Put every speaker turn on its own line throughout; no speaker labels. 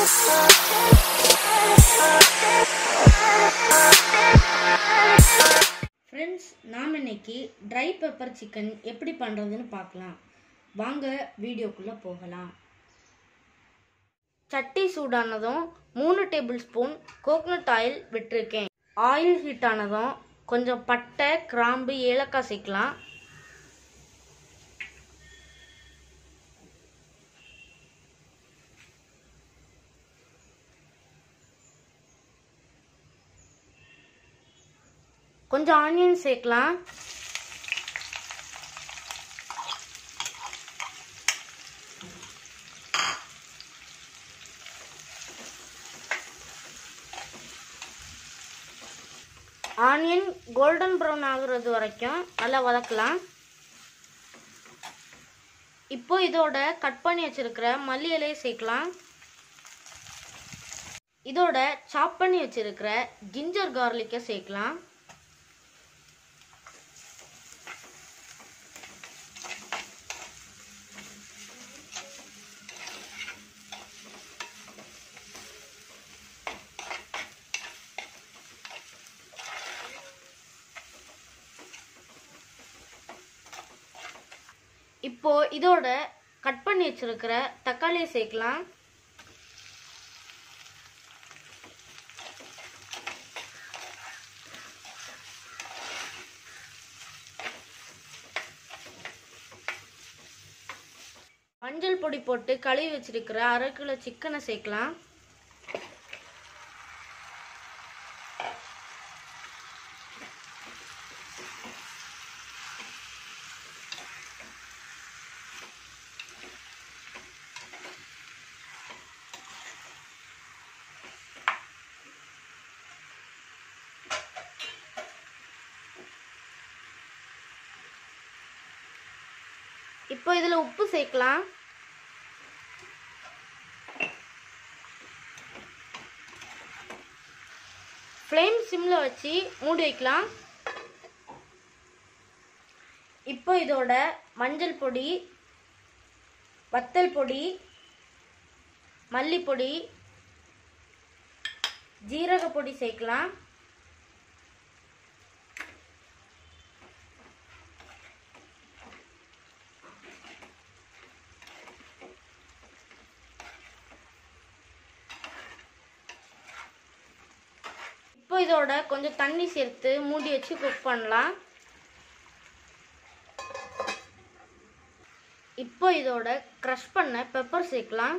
friends நாம் இன்னைக்கு try pepper chicken எப்படி பண்ணுறதுன்னு பார்க்கலாம் வாங்க வீடியோக்குள்ளே போகலாம் சட்டி சூடானதும் மூணு டேபிள் ஸ்பூன் கோகனட் ஆயில் விட்டிருக்கேன் ஆயில் ஹீட் ஆனதும் கொஞ்சம் பட்டை கிராம்பு ஏலக்காய் சேர்க்கலாம் கொஞ்சம் ஆனியன் சேர்க்கலாம் ஆனியன் கோல்டன் ப்ரௌன் ஆகுறது வரைக்கும் நல்லா வதக்கலாம் இப்போ இதோட கட் பண்ணி வச்சிருக்கிற மல்லி இலையை சேர்க்கலாம் இதோட சாப் பண்ணி வச்சிருக்கிற ஜிஞ்சர் கார்லிக்கை சேர்க்கலாம் இப்போ இதோட கட் பண்ணி வச்சிருக்கிற தக்காளியை சேர்க்கலாம் மஞ்சள் பொடி போட்டு கழுவி வச்சிருக்கிற அரை கிலோ சிக்கனை சேர்க்கலாம் இப்போ இதில் உப்பு சேர்க்கலாம் ஃப்ளேம் சிம்மில் வச்சு மூடி வைக்கலாம் இப்போ இதோட மஞ்சள் பொடி வத்தல் பொடி மல்லிப்பொடி ஜீரக பொடி சேர்க்கலாம் இப்போ இதோட கொஞ்சம் தண்ணி சேர்த்து மூடி வச்சு குக் பண்ணலாம் இப்போ இதோட க்ரஷ் பண்ண பெப்பர் சேர்க்கலாம்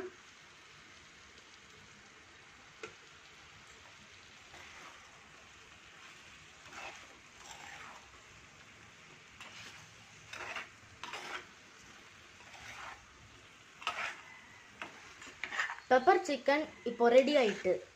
பெப்பர் சிக்கன் இப்போ ரெடி ஆயிட்டு